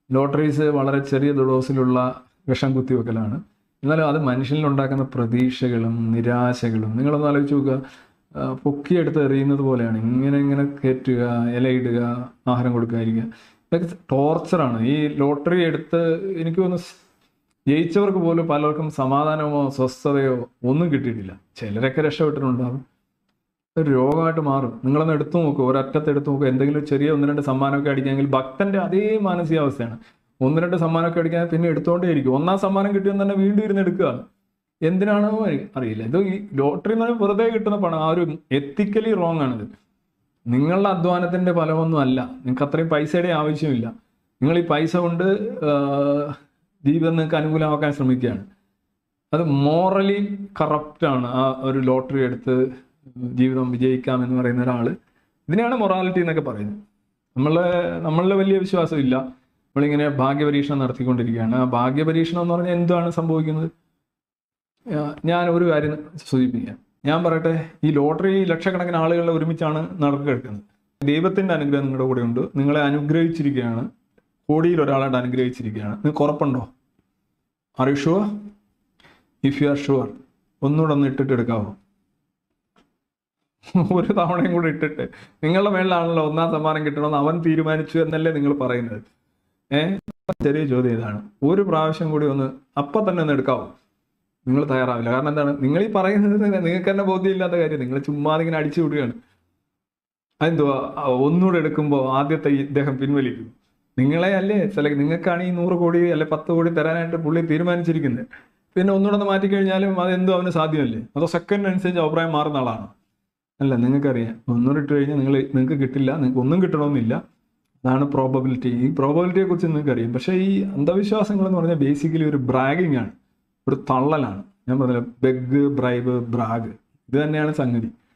lotteries വളരെ ചെറിയ ഡോസിലുള്ള വിഷം കുത്തിവെക്കലാണ് എന്നാലും അത് മനുഷ്യനിൽ ഉണ്ടാക്കുന്ന പ്രതീക്ഷകളും നിരാശകളും നിങ്ങളൊന്ന് ആലോചിച്ച് നോക്കുക ആ, പൊക്കിയെടുത്ത് എറിയുന്നത് പോലെയാണ് ഇങ്ങനെ ഇങ്ങനെ കയറ്റുക ഇലയിടുക ആഹാരം കൊടുക്കാതിരിക്കുക ഇതൊക്കെ ടോർച്ചറാണ് ഈ ലോട്ടറി എടുത്ത് എനിക്ക് തോന്നുന്നു സ് ജയിച്ചവർക്ക് പോലും പലർക്കും സമാധാനമോ സ്വസ്ഥതയോ ഒന്നും കിട്ടിയിട്ടില്ല ചിലരൊക്കെ രക്ഷപ്പെട്ടിട്ടുണ്ടാകും ഒരു രോഗമായിട്ട് മാറും നിങ്ങളൊന്ന് എടുത്തു നോക്കൂ ഒരറ്റത്ത് എടുത്തു നോക്കൂ എന്തെങ്കിലും ചെറിയ ഒന്ന് രണ്ട് സമ്മാനമൊക്കെ അടിക്കാമെങ്കിൽ ഭക്തന്റെ അതേ മാനസികാവസ്ഥയാണ് ഒന്ന് രണ്ട് സമ്മാനമൊക്കെ അടിക്കാൻ പിന്നെ എടുത്തുകൊണ്ടേയിരിക്കും ഒന്നാം സമ്മാനം കിട്ടിയെന്ന് തന്നെ വീണ്ടും ഇരുന്ന് എടുക്കുക എന്തിനാണോ അറി- അറിയില്ല ഇത് ഈ ലോട്ടറി എന്ന് പറഞ്ഞാൽ വെറുതെ കിട്ടുന്ന പണം ആ ഒരു എത്തിക്കലി റോങ് ആണിത് നിങ്ങളുടെ അധ്വാനത്തിന്റെ ഫലമൊന്നും അല്ല നിങ്ങൾക്ക് അത്രയും പൈസയുടെ ആവശ്യമില്ല നിങ്ങൾ ഈ പൈസ കൊണ്ട് ആ, ജീവിതം നിങ്ങൾക്ക് അനുകൂലമാക്കാൻ ശ്രമിക്കുകയാണ് അത് മോറലി കറപ്റ്റാണ് ആ ഒരു ലോട്ടറി എടുത്ത് ജീവിതം വിജയിക്കാം എന്ന് പറയുന്ന ഒരാൾ ഇതിനെയാണ് മൊറാലിറ്റി എന്നൊക്കെ പറയുന്നത് നമ്മളെ നമ്മളിലെ വലിയ വിശ്വാസമില്ല നമ്മളിങ്ങനെ ഭാഗ്യപരീക്ഷണം നടത്തിക്കൊണ്ടിരിക്കുകയാണ് ആ ഭാഗ്യപരീക്ഷണം എന്ന് പറഞ്ഞാൽ എന്താണ് സംഭവിക്കുന്നത് ആ, ഞാൻ ഒരു കാര്യം സൂചിപ്പിക്കാം ഞാൻ പറയട്ടെ ഈ ലോട്ടറി ലക്ഷക്കണക്കിന് ആളുകളെ ഒരുമിച്ചാണ് നടക്കെടുക്കുന്നത് ദൈവത്തിന്റെ അനുഗ്രഹം നിങ്ങളുടെ കൂടെ ഉണ്ട് നിങ്ങളെ അനുഗ്രഹിച്ചിരിക്കുകയാണ് കോടിയിൽ ഒരാളായിട്ട് അനുഗ്രഹിച്ചിരിക്കുകയാണ് നിങ്ങൾക്ക് ഉറപ്പുണ്ടോ are you sure if you are sure ഒന്നുകൂടെ ഒന്ന് ഇട്ടിട്ട് എടുക്കാവോ ഒരു തവണയും കൂടെ ഇട്ടിട്ട് നിങ്ങളുടെ മേളിലാണല്ലോ ഒന്നാം സമ്മാനം കിട്ടണമെന്ന് അവൻ തീരുമാനിച്ചു എന്നല്ലേ നിങ്ങൾ പറയുന്നത് ഏഹ് ചെറിയ ചോദ്യം ഇതാണ് ഒരു പ്രാവശ്യം കൂടി ഒന്ന് അപ്പം തന്നെ ഒന്ന് എടുക്കാവോ നിങ്ങൾ തയ്യാറാവില്ല കാരണം എന്താണ് നിങ്ങൾ ഈ പറയുന്നത് തന്നെ നിങ്ങൾക്ക് തന്നെ ബോധ്യമില്ലാത്ത കാര്യം നിങ്ങൾ ചുമ്മാതെ ഇങ്ങനെ അടിച്ചു വിടുകയാണ് അതെന്തുവാ ആ, ഒന്നുകൂടെ എടുക്കുമ്പോൾ ആദ്യത്തെ ഈ ഇദ്ദേഹം പിൻവലിക്കും നിങ്ങളെ അല്ലേ ചില നിങ്ങൾക്കാണ് ഈ നൂറ് കോടി അല്ലെ പത്ത് കോടി തരാനായിട്ട് പുള്ളി തീരുമാനിച്ചിരിക്കുന്നത് പിന്നെ ഒന്നുകൂടെ ഒന്ന് മാറ്റിക്കഴിഞ്ഞാലും അതെന്തോ അവന് സാധ്യമല്ലേ അതോ സെക്കൻഡ് അനുസരിച്ച് അഭിപ്രായം മാറുന്ന ആളാണ് അല്ല നിങ്ങൾക്കറിയാം ഒന്നുകൂടെ ഇട്ട് കഴിഞ്ഞാൽ നിങ്ങൾ നിങ്ങൾക്ക് കിട്ടില്ല നിങ്ങൾക്ക് ഒന്നും കിട്ടണമെന്നില്ല അതാണ് പ്രോബബിലിറ്റി ഈ പ്രോബബിലിറ്റിയെ കുറിച്ച് നിങ്ങൾക്ക് അറിയാം പക്ഷേ ഈ അന്ധവിശ്വാസങ്ങൾ എന്ന് പറഞ്ഞാൽ ബേസിക്കലി ഒരു ബ്രാഗിങ് ആണ് ഒരു തള്ളലാണ് ഞാൻ പറഞ്ഞില്ല ബെഗ് ബ്രൈബ് ബ്രാഗ് ഇത് തന്നെയാണ് സംഗതി